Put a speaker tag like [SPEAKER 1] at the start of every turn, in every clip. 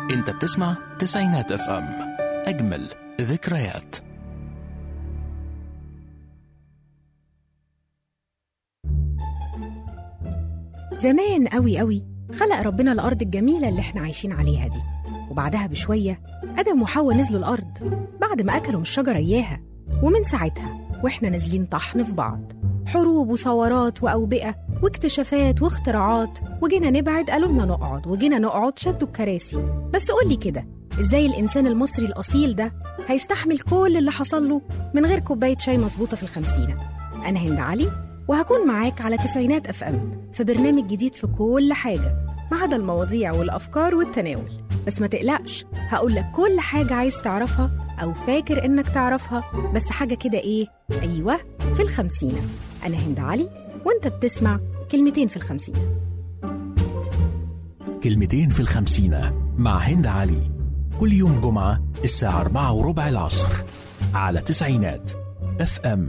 [SPEAKER 1] انت بتسمع تسعينات اف ام اجمل ذكريات
[SPEAKER 2] زمان قوي قوي خلق ربنا الأرض الجميلة اللي احنا عايشين عليها دي وبعدها بشوية آدم وحواء نزلوا الأرض بعد ما أكلوا من الشجرة إياها ومن ساعتها وإحنا نازلين طحن في بعض حروب وثورات وأوبئة واكتشافات واختراعات وجينا نبعد قالوا لنا نقعد وجينا نقعد شدوا الكراسي بس قولي كده إزاي الإنسان المصري الأصيل ده هيستحمل كل اللي حصل له من غير كوباية شاي مظبوطة في الخمسينة أنا هند علي وهكون معاك على تسعينات اف ام في برنامج جديد في كل حاجه ما عدا المواضيع والافكار والتناول بس ما تقلقش هقول لك كل حاجه عايز تعرفها او فاكر انك تعرفها بس حاجه كده ايه ايوه في الخمسينه انا هند علي وانت بتسمع كلمتين في الخمسينه
[SPEAKER 1] كلمتين في الخمسينة مع هند علي كل يوم جمعة الساعة أربعة وربع العصر على تسعينات اف ام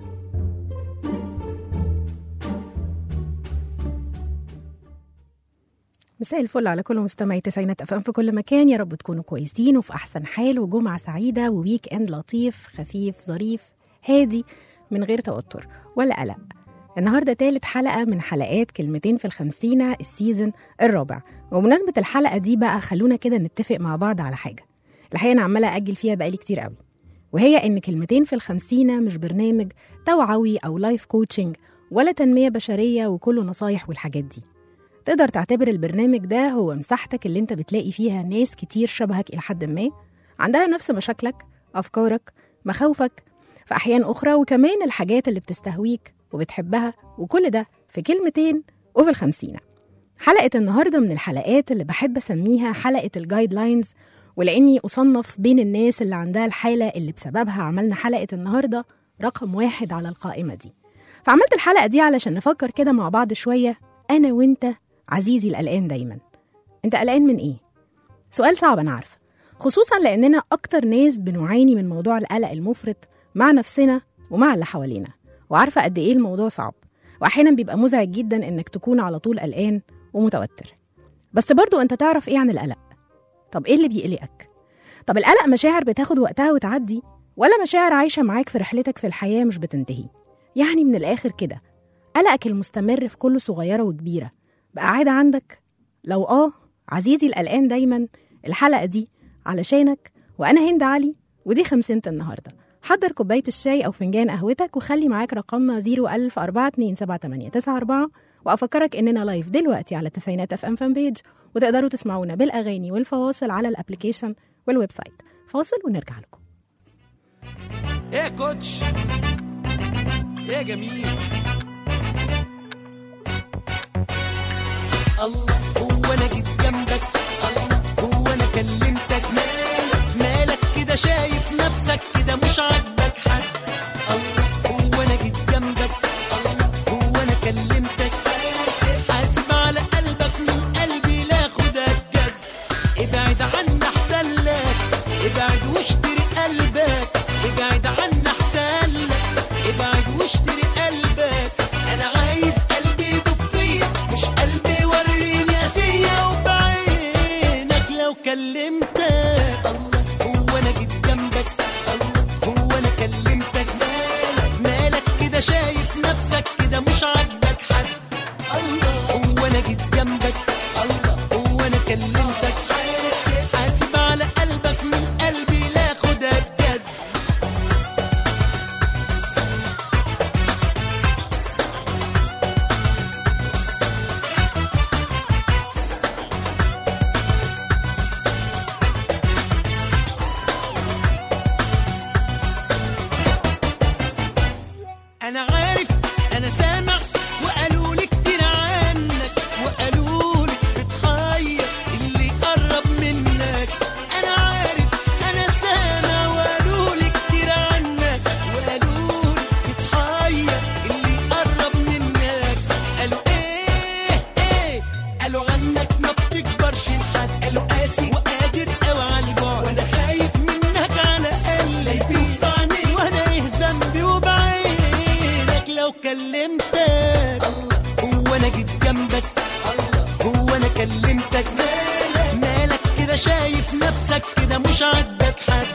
[SPEAKER 2] مساء الفل على كل مستمعي تسعينات اف ام في كل مكان يا رب تكونوا كويسين وفي احسن حال وجمعه سعيده وويك اند لطيف خفيف ظريف هادي من غير توتر ولا قلق النهارده تالت حلقه من حلقات كلمتين في الخمسينة السيزون الرابع وبمناسبه الحلقه دي بقى خلونا كده نتفق مع بعض على حاجه الحقيقه انا عماله اجل فيها بقالي كتير قوي وهي ان كلمتين في الخمسينة مش برنامج توعوي او لايف كوتشنج ولا تنميه بشريه وكله نصايح والحاجات دي تقدر تعتبر البرنامج ده هو مساحتك اللي انت بتلاقي فيها ناس كتير شبهك إلى حد ما عندها نفس مشاكلك أفكارك مخاوفك في أحيان أخرى وكمان الحاجات اللي بتستهويك وبتحبها وكل ده في كلمتين وفي الخمسينة حلقة النهاردة من الحلقات اللي بحب أسميها حلقة الجايد لاينز ولأني أصنف بين الناس اللي عندها الحالة اللي بسببها عملنا حلقة النهاردة رقم واحد على القائمة دي فعملت الحلقة دي علشان نفكر كده مع بعض شوية أنا وإنت عزيزي القلقان دايما انت قلقان من ايه سؤال صعب انا عارفه خصوصا لاننا اكتر ناس بنعاني من موضوع القلق المفرط مع نفسنا ومع اللي حوالينا وعارفه قد ايه الموضوع صعب واحيانا بيبقى مزعج جدا انك تكون على طول قلقان ومتوتر بس برضو انت تعرف ايه عن القلق طب ايه اللي بيقلقك طب القلق مشاعر بتاخد وقتها وتعدي ولا مشاعر عايشه معاك في رحلتك في الحياه مش بتنتهي يعني من الاخر كده قلقك المستمر في كل صغيره وكبيره بقى عادة عندك؟ لو آه عزيزي القلقان دايما الحلقة دي علشانك وأنا هند علي ودي خمسينة النهاردة حضر كوباية الشاي أو فنجان قهوتك وخلي معاك رقمنا 010427894 وأفكرك إننا لايف دلوقتي على تسعينات اف ام فان بيج وتقدروا تسمعونا بالأغاني والفواصل على الأبليكيشن والويب سايت فاصل ونرجع لكم
[SPEAKER 3] ايه يا كوتش ايه يا جميل الله هو انا جيت جنبك الله هو انا كلمتك مالك مالك كده شايف نفسك كده مش عاجبك حد الله هو انا جيت جنبك الله هو انا كلمتك حاسب على قلبك من قلبي لا خدك جد ابعد عنا احسن لك ابعد واشتري قلبك ابعد عنا احسن لك ابعد واشتري قلبك انا عايز قلبي يدوب فيا مش قلبي وريني اسيه وبعينك لو كلمتك الله هو انا جيت جنبك الله هو انا كلمتك مالك مالك كده شايف نفسك كده مش عاجبك حد الله هو انا جيت جنبك الله هو انا كلمتك حاسب على قلبك من قلبي لا خدها بجد انا عارف انا سامع وقالوا لي كتير عنك وقالوا مش عاجبك حد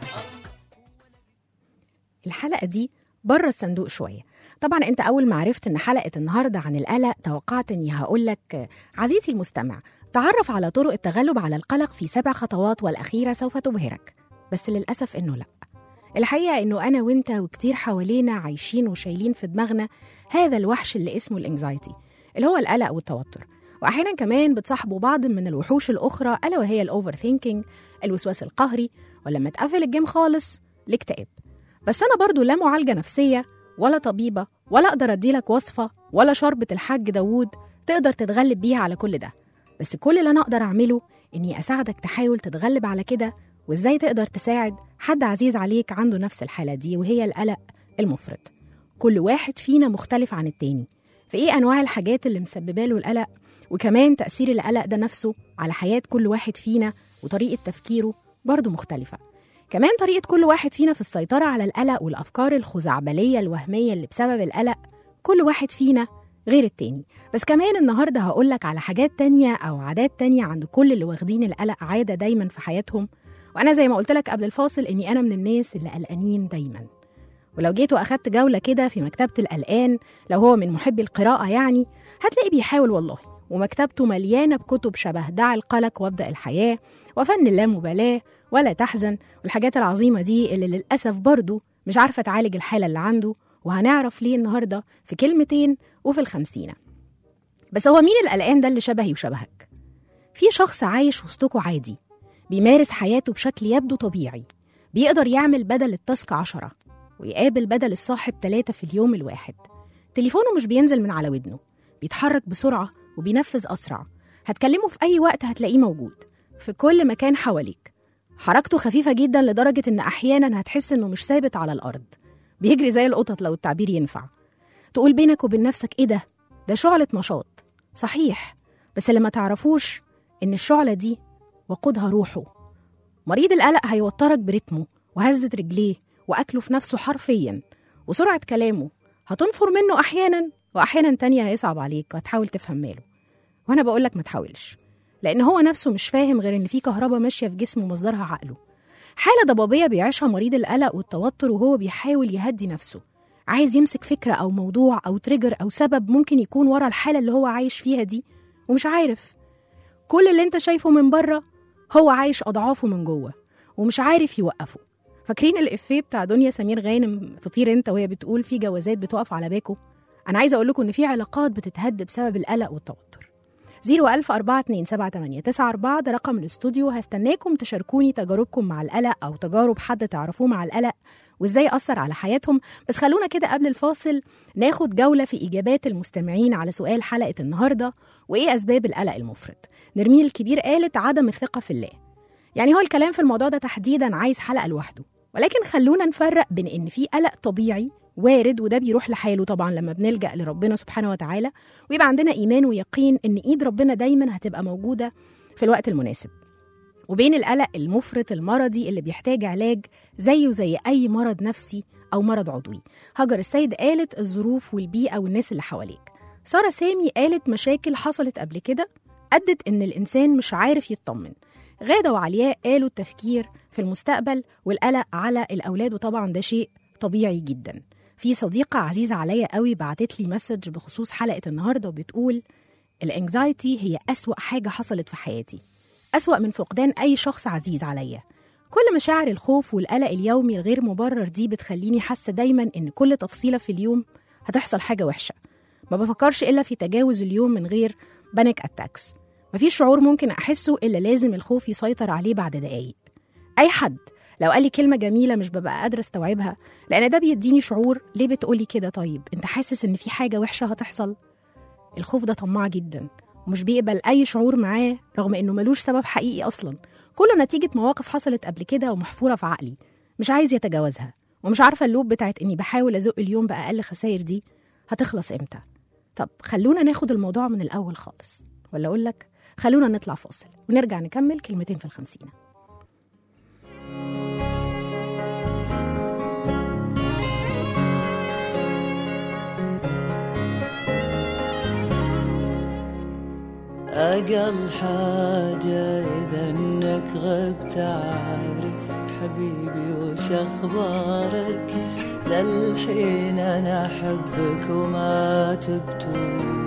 [SPEAKER 2] الحلقة دي بره الصندوق شوية طبعا انت اول ما عرفت ان حلقة النهاردة عن القلق توقعت اني هقول لك عزيزي المستمع تعرف على طرق التغلب على القلق في سبع خطوات والأخيرة سوف تبهرك بس للأسف انه لا الحقيقة انه انا وانت وكتير حوالينا عايشين وشايلين في دماغنا هذا الوحش اللي اسمه الانكزايتي اللي هو القلق والتوتر واحيانا كمان بتصاحبه بعض من الوحوش الاخرى الا وهي الاوفر ثينكينج الوسواس القهري ولما تقفل الجيم خالص الاكتئاب بس انا برضو لا معالجه نفسيه ولا طبيبه ولا اقدر اديلك وصفه ولا شربة الحاج داوود تقدر تتغلب بيها على كل ده بس كل اللي انا اقدر اعمله اني اساعدك تحاول تتغلب على كده وازاي تقدر تساعد حد عزيز عليك عنده نفس الحاله دي وهي القلق المفرط كل واحد فينا مختلف عن التاني في ايه انواع الحاجات اللي مسببه له القلق وكمان تاثير القلق ده نفسه على حياه كل واحد فينا وطريقه تفكيره برضه مختلفه كمان طريقة كل واحد فينا في السيطرة على القلق والأفكار الخزعبلية الوهمية اللي بسبب القلق كل واحد فينا غير التاني بس كمان النهاردة هقولك على حاجات تانية أو عادات تانية عند كل اللي واخدين القلق عادة دايما في حياتهم وأنا زي ما قلتلك قبل الفاصل إني أنا من الناس اللي قلقانين دايما ولو جيت وأخدت جولة كده في مكتبة القلقان لو هو من محبي القراءة يعني هتلاقي بيحاول والله ومكتبته مليانة بكتب شبه دع القلق وابدأ الحياة وفن اللامبالاة ولا تحزن والحاجات العظيمة دي اللي للأسف برضو مش عارفة تعالج الحالة اللي عنده وهنعرف ليه النهاردة في كلمتين وفي الخمسينة بس هو مين القلقان ده اللي شبهي وشبهك؟ في شخص عايش وسطكوا عادي بيمارس حياته بشكل يبدو طبيعي بيقدر يعمل بدل التاسك عشرة ويقابل بدل الصاحب ثلاثة في اليوم الواحد تليفونه مش بينزل من على ودنه بيتحرك بسرعة وبينفذ أسرع هتكلمه في أي وقت هتلاقيه موجود في كل مكان حواليك حركته خفيفة جدا لدرجة إن أحيانا هتحس إنه مش ثابت على الأرض بيجري زي القطط لو التعبير ينفع تقول بينك وبين نفسك إيه ده؟ ده شعلة نشاط صحيح بس اللي ما تعرفوش إن الشعلة دي وقودها روحه مريض القلق هيوترك برتمه وهزة رجليه وأكله في نفسه حرفيا وسرعة كلامه هتنفر منه أحيانا وأحيانا تانية هيصعب عليك وهتحاول تفهم ماله وأنا بقولك ما تحاولش لأن هو نفسه مش فاهم غير إن في كهرباء ماشية في جسمه مصدرها عقله حالة ضبابية بيعيشها مريض القلق والتوتر وهو بيحاول يهدي نفسه عايز يمسك فكرة أو موضوع أو تريجر أو سبب ممكن يكون ورا الحالة اللي هو عايش فيها دي ومش عارف كل اللي انت شايفه من بره هو عايش أضعافه من جوه ومش عارف يوقفه فاكرين الإفيه بتاع دنيا سمير غانم فطير انت وهي بتقول في جوازات بتقف على باكو أنا عايزة أقول لكم إن في علاقات بتتهد بسبب القلق والتوتر 010427894 ده رقم الاستوديو هستناكم تشاركوني تجاربكم مع القلق أو تجارب حد تعرفوه مع القلق وازاي أثر على حياتهم بس خلونا كده قبل الفاصل ناخد جولة في إجابات المستمعين على سؤال حلقة النهاردة وإيه أسباب القلق المفرط نرمين الكبير قالت عدم الثقة في الله يعني هو الكلام في الموضوع ده تحديدا عايز حلقة لوحده ولكن خلونا نفرق بين إن في قلق طبيعي وارد وده بيروح لحاله طبعا لما بنلجأ لربنا سبحانه وتعالى ويبقى عندنا إيمان ويقين إن إيد ربنا دايما هتبقى موجودة في الوقت المناسب وبين القلق المفرط المرضي اللي بيحتاج علاج زيه زي أي مرض نفسي أو مرض عضوي هاجر السيد قالت الظروف والبيئة والناس اللي حواليك سارة سامي قالت مشاكل حصلت قبل كده أدت إن الإنسان مش عارف يطمن غادة وعلياء قالوا التفكير في المستقبل والقلق على الأولاد وطبعا ده شيء طبيعي جدا في صديقة عزيزة عليا قوي بعتت لي مسج بخصوص حلقة النهاردة وبتقول الانكزايتي هي أسوأ حاجة حصلت في حياتي أسوأ من فقدان أي شخص عزيز عليا كل مشاعر الخوف والقلق اليومي الغير مبرر دي بتخليني حاسة دايما إن كل تفصيلة في اليوم هتحصل حاجة وحشة ما بفكرش إلا في تجاوز اليوم من غير بانيك أتاكس مفيش شعور ممكن أحسه إلا لازم الخوف يسيطر عليه بعد دقايق أي حد لو قال لي كلمة جميلة مش ببقى قادرة استوعبها لأن ده بيديني شعور ليه بتقولي كده طيب أنت حاسس إن في حاجة وحشة هتحصل الخوف ده طماع جدا ومش بيقبل أي شعور معاه رغم إنه ملوش سبب حقيقي أصلا كله نتيجة مواقف حصلت قبل كده ومحفورة في عقلي مش عايز يتجاوزها ومش عارفة اللوب بتاعت إني بحاول أزق اليوم بأقل خسائر دي هتخلص إمتى طب خلونا ناخد الموضوع من الأول خالص ولا أقول لك خلونا نطلع فاصل ونرجع نكمل كلمتين في الخمسين
[SPEAKER 4] أقل حاجة إذا إنك غبت أعرف حبيبي وش أخبارك للحين أنا أحبك وما تبتو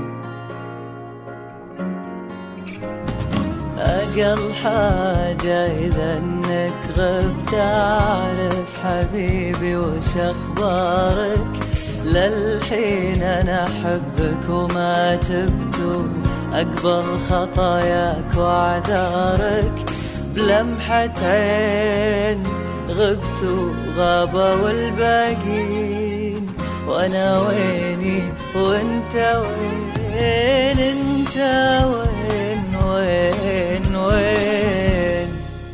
[SPEAKER 4] أقل حاجة إذا إنك غبت أعرف حبيبي وش أخبارك للحين أنا أحبك وما تبتو أقبل خطاياك وأعذارك بلمحة عين غبت وغابوا والباقين وأنا ويني وأنت وين أنت وين وين وين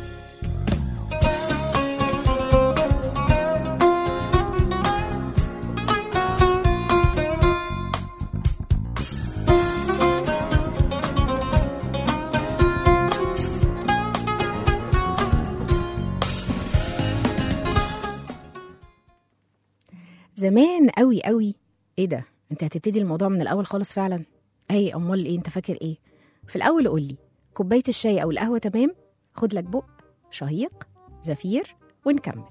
[SPEAKER 2] زمان قوي قوي ايه ده انت هتبتدي الموضوع من الاول خالص فعلا اي امال ايه انت فاكر ايه في الاول قول لي كوبايه الشاي او القهوه تمام خد لك بق شهيق زفير ونكمل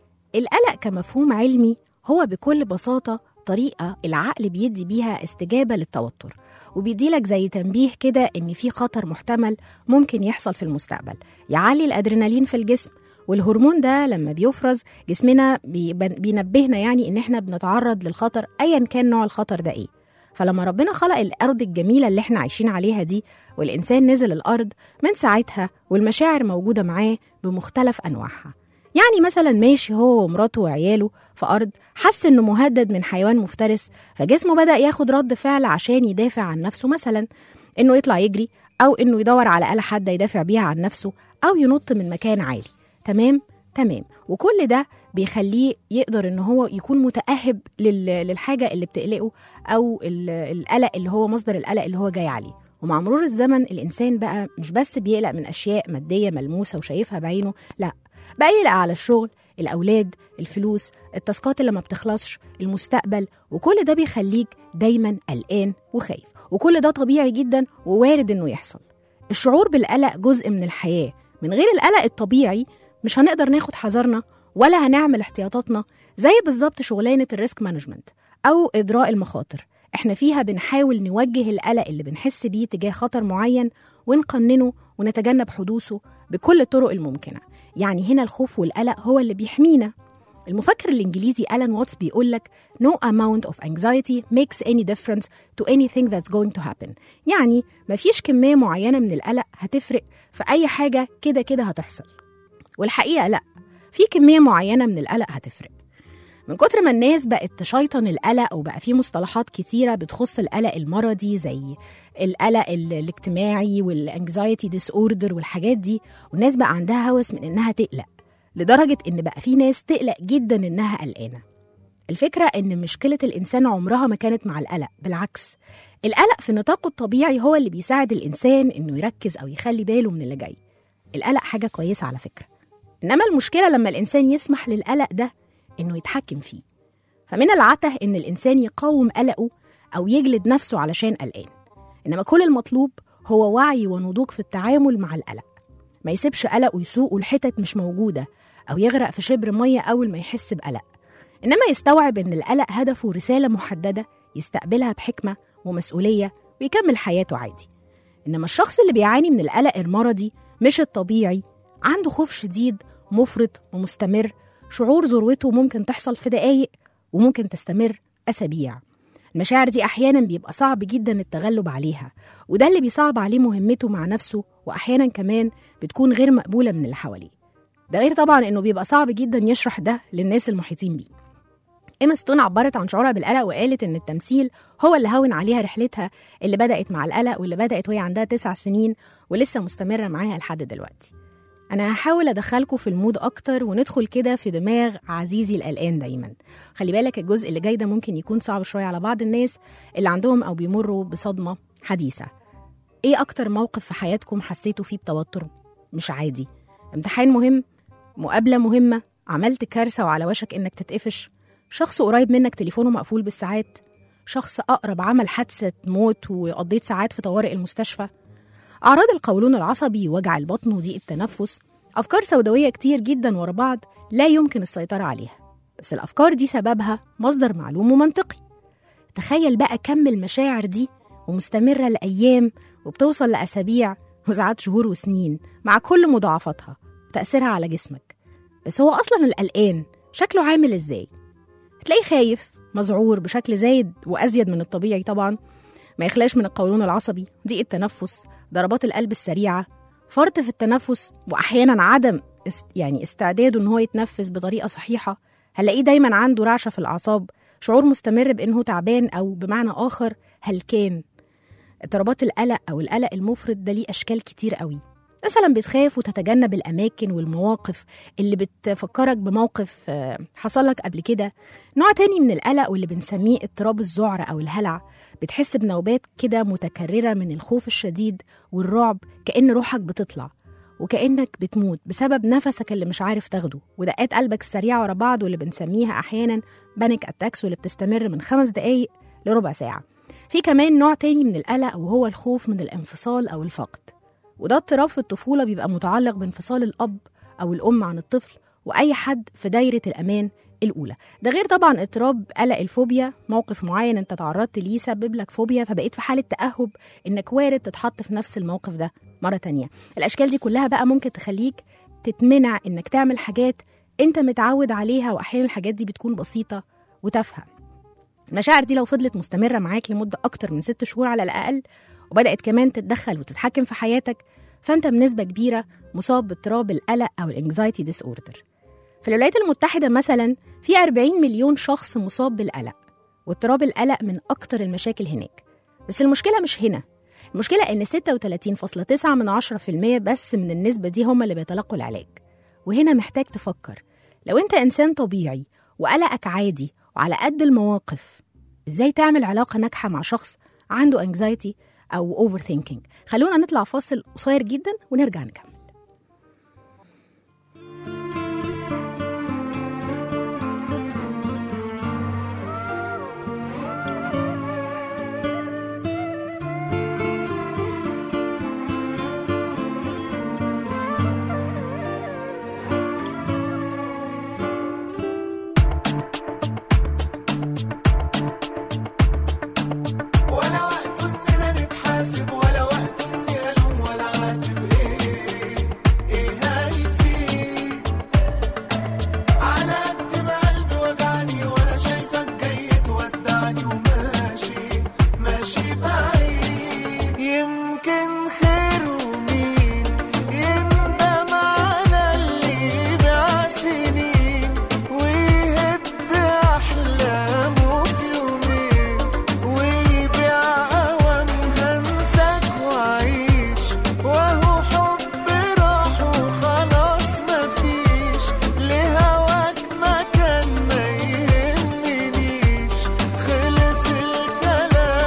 [SPEAKER 2] القلق كمفهوم علمي هو بكل بساطه طريقه العقل بيدي بيها استجابه للتوتر وبيديلك زي تنبيه كده ان في خطر محتمل ممكن يحصل في المستقبل يعلي الادرينالين في الجسم والهرمون ده لما بيفرز جسمنا بيبن- بينبهنا يعني ان احنا بنتعرض للخطر ايا كان نوع الخطر ده ايه فلما ربنا خلق الارض الجميله اللي احنا عايشين عليها دي والانسان نزل الارض من ساعتها والمشاعر موجوده معاه بمختلف انواعها يعني مثلا ماشي هو ومراته وعياله في ارض حس انه مهدد من حيوان مفترس فجسمه بدا ياخد رد فعل عشان يدافع عن نفسه مثلا انه يطلع يجري او انه يدور على آلة حادة يدافع بيها عن نفسه او ينط من مكان عالي تمام تمام وكل ده بيخليه يقدر ان هو يكون متاهب لل- للحاجه اللي بتقلقه او ال- القلق اللي هو مصدر القلق اللي هو جاي عليه ومع مرور الزمن الانسان بقى مش بس بيقلق من اشياء ماديه ملموسه وشايفها بعينه لا بقى يقلق على الشغل الاولاد الفلوس التاسكات اللي ما بتخلصش المستقبل وكل ده بيخليك دايما قلقان وخايف وكل ده طبيعي جدا ووارد انه يحصل الشعور بالقلق جزء من الحياه من غير القلق الطبيعي مش هنقدر ناخد حذرنا ولا هنعمل احتياطاتنا زي بالظبط شغلانه الريسك مانجمنت او ادراء المخاطر احنا فيها بنحاول نوجه القلق اللي بنحس بيه تجاه خطر معين ونقننه ونتجنب حدوثه بكل الطرق الممكنه يعني هنا الخوف والقلق هو اللي بيحمينا المفكر الانجليزي الان واتس بيقول لك no amount of anxiety makes any difference to anything that's going to happen يعني مفيش كميه معينه من القلق هتفرق في اي حاجه كده كده هتحصل والحقيقه لا في كميه معينه من القلق هتفرق من كتر ما الناس بقت تشيطن القلق وبقى في مصطلحات كتيره بتخص القلق المرضي زي القلق ال- الاجتماعي والانكزايتي ديس اوردر والحاجات دي والناس بقى عندها هوس من انها تقلق لدرجه ان بقى في ناس تقلق جدا انها قلقانه الفكره ان مشكله الانسان عمرها ما كانت مع القلق بالعكس القلق في نطاقه الطبيعي هو اللي بيساعد الانسان انه يركز او يخلي باله من اللي جاي القلق حاجه كويسه على فكره انما المشكله لما الانسان يسمح للقلق ده انه يتحكم فيه فمن العته ان الانسان يقاوم قلقه او يجلد نفسه علشان قلقان انما كل المطلوب هو وعي ونضوج في التعامل مع القلق ما يسيبش قلقه يسوقه لحتت مش موجوده او يغرق في شبر ميه اول ما يحس بقلق انما يستوعب ان القلق هدفه رساله محدده يستقبلها بحكمه ومسؤوليه ويكمل حياته عادي انما الشخص اللي بيعاني من القلق المرضي مش الطبيعي عنده خوف شديد مفرط ومستمر شعور ذروته ممكن تحصل في دقايق وممكن تستمر أسابيع المشاعر دي أحيانا بيبقى صعب جدا التغلب عليها وده اللي بيصعب عليه مهمته مع نفسه وأحيانا كمان بتكون غير مقبولة من اللي حواليه ده غير طبعا إنه بيبقى صعب جدا يشرح ده للناس المحيطين بيه إيما ستون عبرت عن شعورها بالقلق وقالت إن التمثيل هو اللي هون عليها رحلتها اللي بدأت مع القلق واللي بدأت وهي عندها تسع سنين ولسه مستمرة معاها لحد دلوقتي أنا هحاول أدخلكم في المود أكتر وندخل كده في دماغ عزيزي القلقان دايما خلي بالك الجزء اللي جاي ده ممكن يكون صعب شوية على بعض الناس اللي عندهم أو بيمروا بصدمة حديثة إيه أكتر موقف في حياتكم حسيتوا فيه بتوتر مش عادي امتحان مهم مقابلة مهمة عملت كارثة وعلى وشك إنك تتقفش شخص قريب منك تليفونه مقفول بالساعات شخص أقرب عمل حادثة موت وقضيت ساعات في طوارئ المستشفى أعراض القولون العصبي وجع البطن وضيق التنفس أفكار سوداوية كتير جدا ورا بعض لا يمكن السيطرة عليها بس الأفكار دي سببها مصدر معلوم ومنطقي تخيل بقى كم المشاعر دي ومستمرة لأيام وبتوصل لأسابيع وساعات شهور وسنين مع كل مضاعفاتها وتأثيرها على جسمك بس هو أصلا القلقان شكله عامل إزاي؟ هتلاقيه خايف مذعور بشكل زايد وأزيد من الطبيعي طبعا ما يخلاش من القولون العصبي ضيق التنفس ضربات القلب السريعة فرط في التنفس وأحيانا عدم است يعني استعداده إن هو يتنفس بطريقة صحيحة هنلاقيه دايما عنده رعشة في الأعصاب شعور مستمر بإنه تعبان أو بمعنى آخر هلكان اضطرابات القلق أو القلق المفرط ده ليه أشكال كتير قوي مثلا بتخاف وتتجنب الأماكن والمواقف اللي بتفكرك بموقف آه، حصل لك قبل كده نوع تاني من القلق واللي بنسميه اضطراب الذعر أو الهلع بتحس بنوبات كده متكررة من الخوف الشديد والرعب كأن روحك بتطلع وكأنك بتموت بسبب نفسك اللي مش عارف تاخده ودقات قلبك السريعة ورا بعض واللي بنسميها أحيانا بانيك أتاكس واللي بتستمر من خمس دقايق لربع ساعة في كمان نوع تاني من القلق وهو الخوف من الانفصال أو الفقد وده اضطراب في الطفولة بيبقى متعلق بانفصال الأب أو الأم عن الطفل وأي حد في دايرة الأمان الأولى ده غير طبعا اضطراب قلق الفوبيا موقف معين انت تعرضت ليه سبب لك فوبيا فبقيت في حالة تأهب انك وارد تتحط في نفس الموقف ده مرة تانية الأشكال دي كلها بقى ممكن تخليك تتمنع انك تعمل حاجات انت متعود عليها واحيانا الحاجات دي بتكون بسيطة وتافهة المشاعر دي لو فضلت مستمرة معاك لمدة أكتر من ست شهور على الأقل وبدأت كمان تتدخل وتتحكم في حياتك فأنت بنسبة كبيرة مصاب باضطراب القلق أو الانكزايتي ديس اوردر في الولايات المتحدة مثلا في 40 مليون شخص مصاب بالقلق واضطراب القلق من أكتر المشاكل هناك بس المشكلة مش هنا المشكلة إن 36.9 من 10% بس من النسبة دي هم اللي بيتلقوا العلاج وهنا محتاج تفكر لو أنت إنسان طبيعي وقلقك عادي وعلى قد المواقف إزاي تعمل علاقة ناجحة مع شخص عنده anxiety أو اوفر ثينكينج خلونا نطلع فاصل قصير جدا ونرجع نكمل
[SPEAKER 5] ولا وقت اننا نتحاسب ولا وقت اني الوم ولا عاتب ايه ايه هيفيد على قد ما قلبي وجعني وانا شايفك جاي تودعني وماشي ماشي بعيد يمكن خير ومين يندم على اللي باع سنين ويهد احلامه في يومين ويبيع أوام هنساك وعيش وهو حب راح وخلاص مفيش لهواك مكان ما يهمنيش خلص الكلام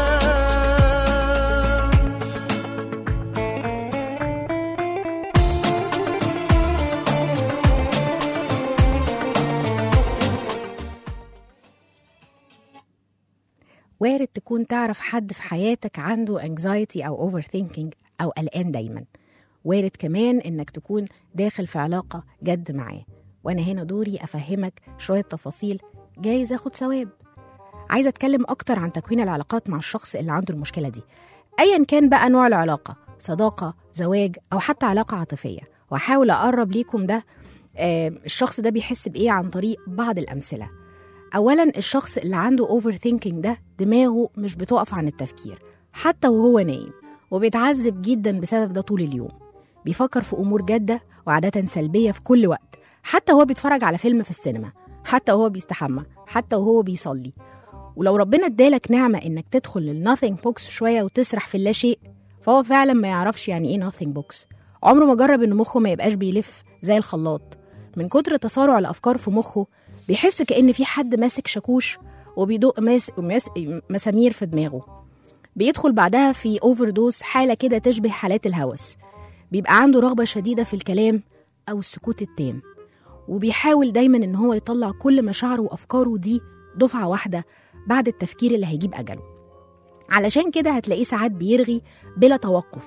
[SPEAKER 2] وارد تكون تعرف حد في حياتك عنده anxiety أو اوفر ثينكينج أو قلقان دايما وارد كمان إنك تكون داخل في علاقة جد معاه وأنا هنا دوري أفهمك شوية تفاصيل جايز أخد ثواب عايزة أتكلم أكتر عن تكوين العلاقات مع الشخص اللي عنده المشكلة دي أيا كان بقى نوع العلاقة صداقة زواج أو حتى علاقة عاطفية وأحاول أقرب ليكم ده آه الشخص ده بيحس بإيه عن طريق بعض الأمثلة اولا الشخص اللي عنده اوفر ثينكينج ده دماغه مش بتقف عن التفكير حتى وهو نايم وبيتعذب جدا بسبب ده طول اليوم بيفكر في امور جاده وعاده سلبيه في كل وقت حتى وهو بيتفرج على فيلم في السينما حتى وهو بيستحمى حتى وهو بيصلي ولو ربنا ادالك نعمه انك تدخل للناثينج بوكس شويه وتسرح في اللاشيء فهو فعلا ما يعرفش يعني ايه ناثينج بوكس عمره ما جرب ان مخه ما يبقاش بيلف زي الخلاط من كتر تسارع الافكار في مخه بيحس كأن في حد ماسك شاكوش وبيدق ماس... ماس... مسامير في دماغه بيدخل بعدها في اوفر دوز حالة كده تشبه حالات الهوس بيبقى عنده رغبة شديدة في الكلام أو السكوت التام وبيحاول دايما إن هو يطلع كل مشاعره وأفكاره دي دفعة واحدة بعد التفكير اللي هيجيب أجله علشان كده هتلاقيه ساعات بيرغي بلا توقف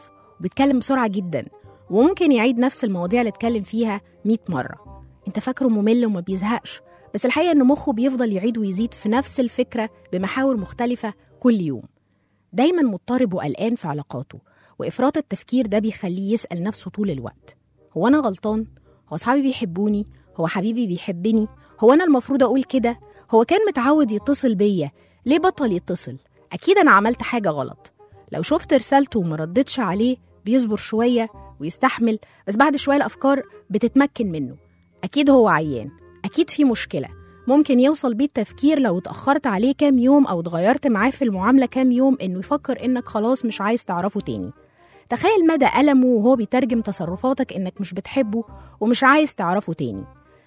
[SPEAKER 2] بيتكلم بسرعة جدا وممكن يعيد نفس المواضيع اللي اتكلم فيها 100 مرة انت فاكره ممل وما بيزهقش بس الحقيقة ان مخه بيفضل يعيد ويزيد في نفس الفكرة بمحاور مختلفة كل يوم دايما مضطرب وقلقان في علاقاته وإفراط التفكير ده بيخليه يسأل نفسه طول الوقت هو أنا غلطان؟ هو أصحابي بيحبوني؟ هو حبيبي بيحبني؟ هو أنا المفروض أقول كده؟ هو كان متعود يتصل بيا ليه بطل يتصل؟ أكيد أنا عملت حاجة غلط لو شفت رسالته وما ردتش عليه بيصبر شوية ويستحمل بس بعد شوية الأفكار بتتمكن منه أكيد هو عيان أكيد في مشكلة ممكن يوصل بيه التفكير لو اتأخرت عليه كام يوم أو اتغيرت معاه في المعاملة كام يوم إنه يفكر إنك خلاص مش عايز تعرفه تاني تخيل مدى ألمه وهو بيترجم تصرفاتك إنك مش بتحبه ومش عايز تعرفه تاني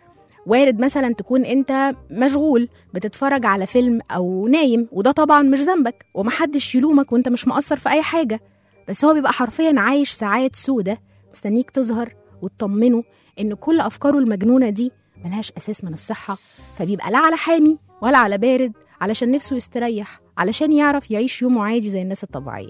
[SPEAKER 2] وارد مثلا تكون انت مشغول بتتفرج على فيلم او نايم وده طبعا مش ذنبك ومحدش يلومك وانت مش مقصر في اي حاجه بس هو بيبقى حرفيا عايش ساعات سودة مستنيك تظهر وتطمنه ان كل افكاره المجنونه دي ملهاش اساس من الصحه فبيبقى لا على حامي ولا على بارد علشان نفسه يستريح علشان يعرف يعيش يومه عادي زي الناس الطبيعيه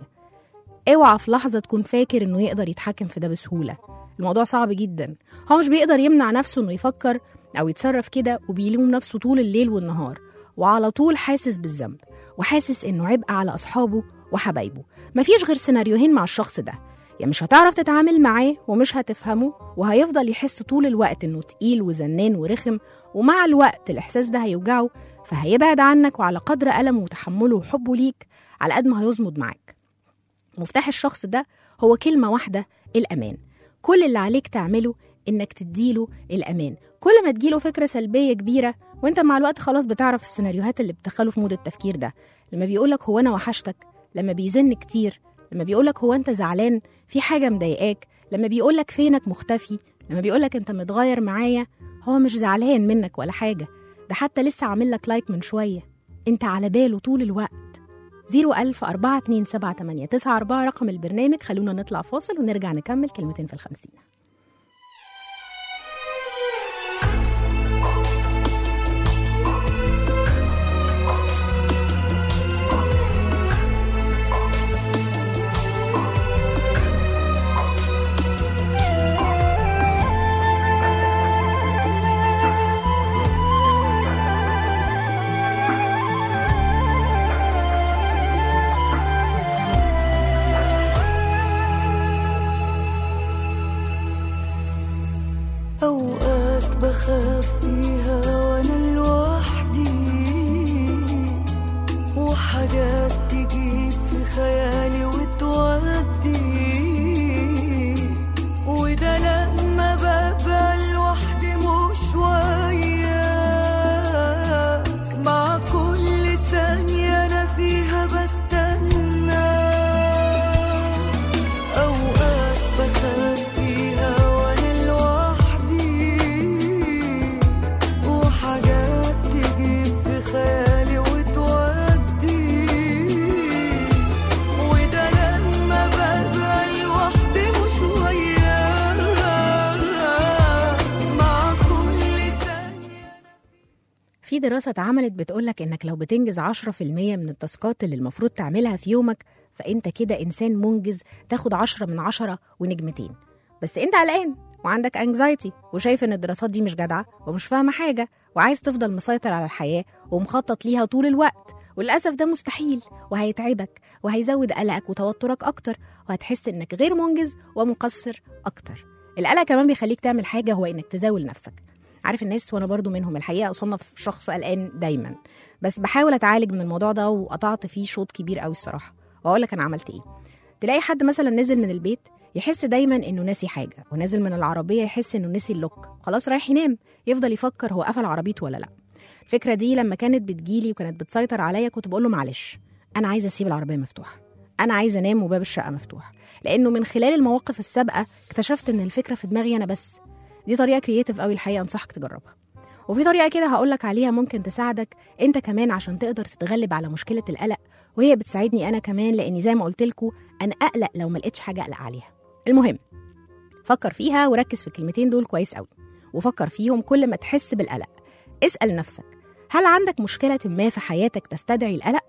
[SPEAKER 2] اوعى في لحظه تكون فاكر انه يقدر يتحكم في ده بسهوله الموضوع صعب جدا هو مش بيقدر يمنع نفسه انه يفكر او يتصرف كده وبيلوم نفسه طول الليل والنهار وعلى طول حاسس بالذنب وحاسس انه عبء على اصحابه وحبايبه مفيش غير سيناريوهين مع الشخص ده يا مش هتعرف تتعامل معاه ومش هتفهمه وهيفضل يحس طول الوقت انه تقيل وزنان ورخم ومع الوقت الاحساس ده هيوجعه فهيبعد عنك وعلى قدر ألمه وتحمله وحبه ليك على قد ما هيصمد معاك مفتاح الشخص ده هو كلمة واحدة الأمان كل اللي عليك تعمله إنك تديله الأمان كل ما تجيله فكرة سلبية كبيرة وانت مع الوقت خلاص بتعرف السيناريوهات اللي بتدخله في مود التفكير ده لما بيقولك هو أنا وحشتك لما بيزن كتير لما بيقولك هو انت زعلان في حاجة مضايقاك لما بيقولك فينك مختفي لما بيقولك انت متغير معايا هو مش زعلان منك ولا حاجة ده حتى لسه عامل لك لايك من شوية انت على باله طول الوقت 01000 427 رقم البرنامج خلونا نطلع فاصل ونرجع نكمل كلمتين في الخمسين
[SPEAKER 4] أوقات بخاف فيها وأنا لوحدي وحاجات تجيب في خيالي وتودي وده لما ببقى لوحدي مش وياك مع كل ثانية أنا فيها بستنى أوقات بخاف فيها وأنا لوحدي وحاجات تجيب في خيالي وتودي وده لما ببقى لوحدي مش وياك مع كل ثانية
[SPEAKER 2] في دراسة اتعملت بتقولك إنك لو بتنجز 10% من التاسكات اللي المفروض تعملها في يومك فأنت كده إنسان منجز تاخد 10 من 10 ونجمتين بس أنت قلقان وعندك انكزايتي وشايف إن الدراسات دي مش جادعة ومش فاهمة حاجة وعايز تفضل مسيطر على الحياة ومخطط ليها طول الوقت وللأسف ده مستحيل وهيتعبك وهيزود قلقك وتوترك أكتر وهتحس إنك غير منجز ومقصر أكتر القلق كمان بيخليك تعمل حاجة هو إنك تزاول نفسك عارف الناس وانا برضو منهم الحقيقه اصنف شخص قلقان دايما بس بحاول اتعالج من الموضوع ده وقطعت فيه شوط كبير قوي الصراحه واقول لك انا عملت ايه تلاقي حد مثلا نزل من البيت يحس دايما انه ناسي حاجه ونازل من العربيه يحس انه نسي اللوك خلاص رايح ينام يفضل يفكر هو قفل عربيته ولا لا الفكره دي لما كانت بتجيلي وكانت بتسيطر عليا كنت بقول له معلش انا عايزه اسيب العربيه مفتوحه انا عايزه انام وباب الشقه مفتوح لانه من خلال المواقف السابقه اكتشفت ان الفكره في دماغي انا بس دي طريقه كرييتيف قوي الحقيقه انصحك تجربها وفي طريقه كده هقولك عليها ممكن تساعدك انت كمان عشان تقدر تتغلب على مشكله القلق وهي بتساعدني انا كمان لاني زي ما قلت لكم انا اقلق لو ما لقيتش حاجه اقلق عليها المهم فكر فيها وركز في الكلمتين دول كويس قوي وفكر فيهم كل ما تحس بالقلق اسال نفسك هل عندك مشكله ما في حياتك تستدعي القلق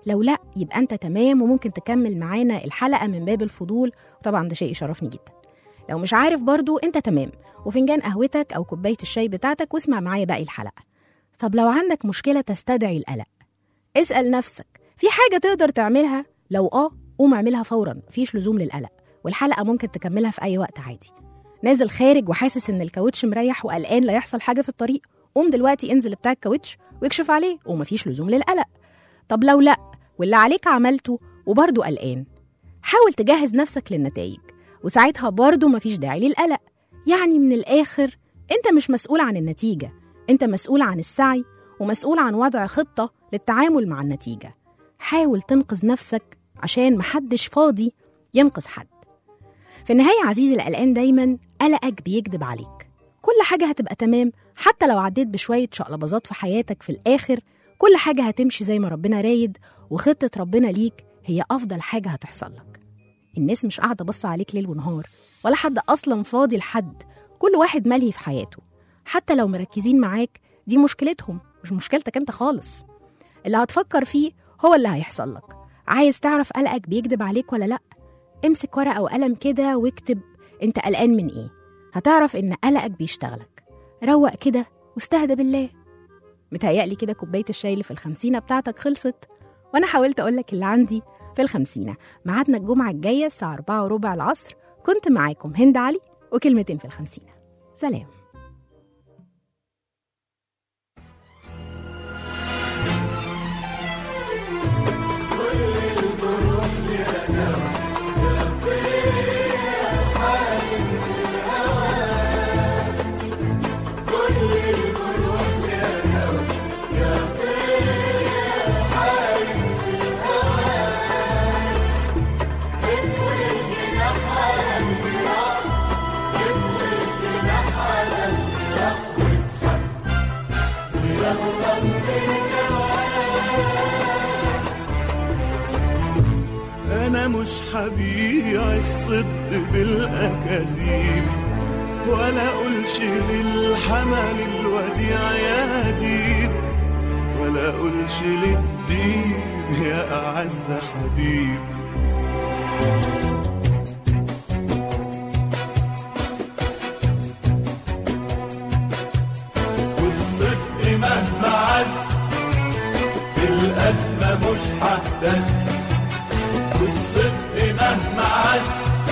[SPEAKER 2] لو لا يبقى انت تمام وممكن تكمل معانا الحلقه من باب الفضول وطبعا ده شيء يشرفني جدا لو مش عارف برضو انت تمام وفنجان قهوتك او كوبايه الشاي بتاعتك واسمع معايا باقي الحلقه طب لو عندك مشكله تستدعي القلق اسال نفسك في حاجه تقدر تعملها لو اه قوم اعملها فورا مفيش لزوم للقلق والحلقه ممكن تكملها في اي وقت عادي نازل خارج وحاسس ان الكاوتش مريح وقلقان لا يحصل حاجه في الطريق قوم دلوقتي انزل بتاع الكاوتش واكشف عليه ومفيش لزوم للقلق طب لو لا واللي عليك عملته وبرضه قلقان حاول تجهز نفسك للنتائج وساعتها برضه مفيش داعي للقلق يعني من الآخر أنت مش مسؤول عن النتيجة أنت مسؤول عن السعي ومسؤول عن وضع خطة للتعامل مع النتيجة حاول تنقذ نفسك عشان محدش فاضي ينقذ حد في النهاية عزيزي القلقان دايما قلقك بيكذب عليك كل حاجة هتبقى تمام حتى لو عديت بشوية شقلباظات في حياتك في الآخر كل حاجة هتمشي زي ما ربنا رايد وخطة ربنا ليك هي أفضل حاجة هتحصل لك الناس مش قاعدة بص عليك ليل ونهار ولا حد أصلا فاضي لحد كل واحد ملهي في حياته حتى لو مركزين معاك دي مشكلتهم مش مشكلتك انت خالص اللي هتفكر فيه هو اللي هيحصل لك عايز تعرف قلقك بيكذب عليك ولا لأ امسك ورقة وقلم كده واكتب انت قلقان من ايه هتعرف ان قلقك بيشتغلك روق كده واستهدى بالله متهيألي كده كوباية الشاي اللي في الخمسينة بتاعتك خلصت وأنا حاولت أقولك اللي عندي في الخمسينة ميعادنا الجمعة الجاية الساعة أربعة وربع العصر كنت معاكم هند علي وكلمتين في الخمسينة سلام
[SPEAKER 6] أنا مش حبيع الصدق بالأكاذيب ولا أقولش للحمل الوديع يا ديب ولا أقولش للديب يا أعز حبيب والصدق مهما عز الأزمة مش هتهتز والصدق مهما عز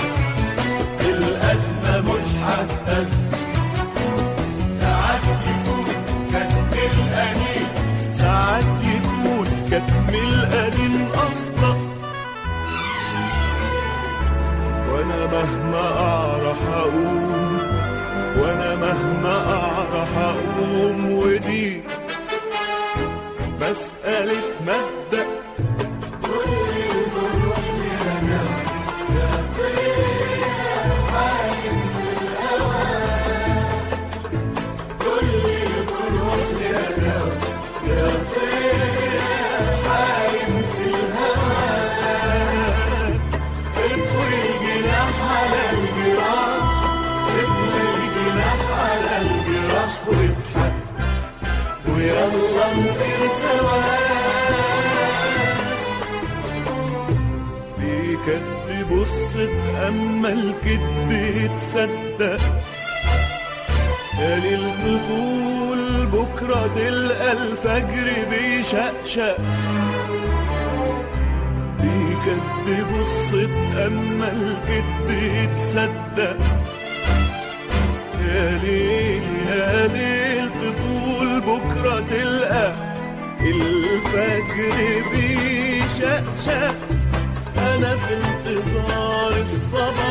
[SPEAKER 6] الأزمة مش هتهز ساعات يكون كتم القليل ساعات يكون كتم القليل أصلا وأنا مهما أعرف أقوم وأنا مهما أعرف أقوم ودي مسألة مبدأ اطوي الجناح على الجراح اطوي الجناح على الجراح واضحك ويلا نطير سوا بيكدب الصدق اما الكذب يتصدق يا للبطول بكرة تلقى الفجر بيشقشق بيكدب الصدق اما الكذب يتصدق يا ليل يا ليل تطول بكرة تلقى الفجر بيشقشق أنا في انتظار الصباح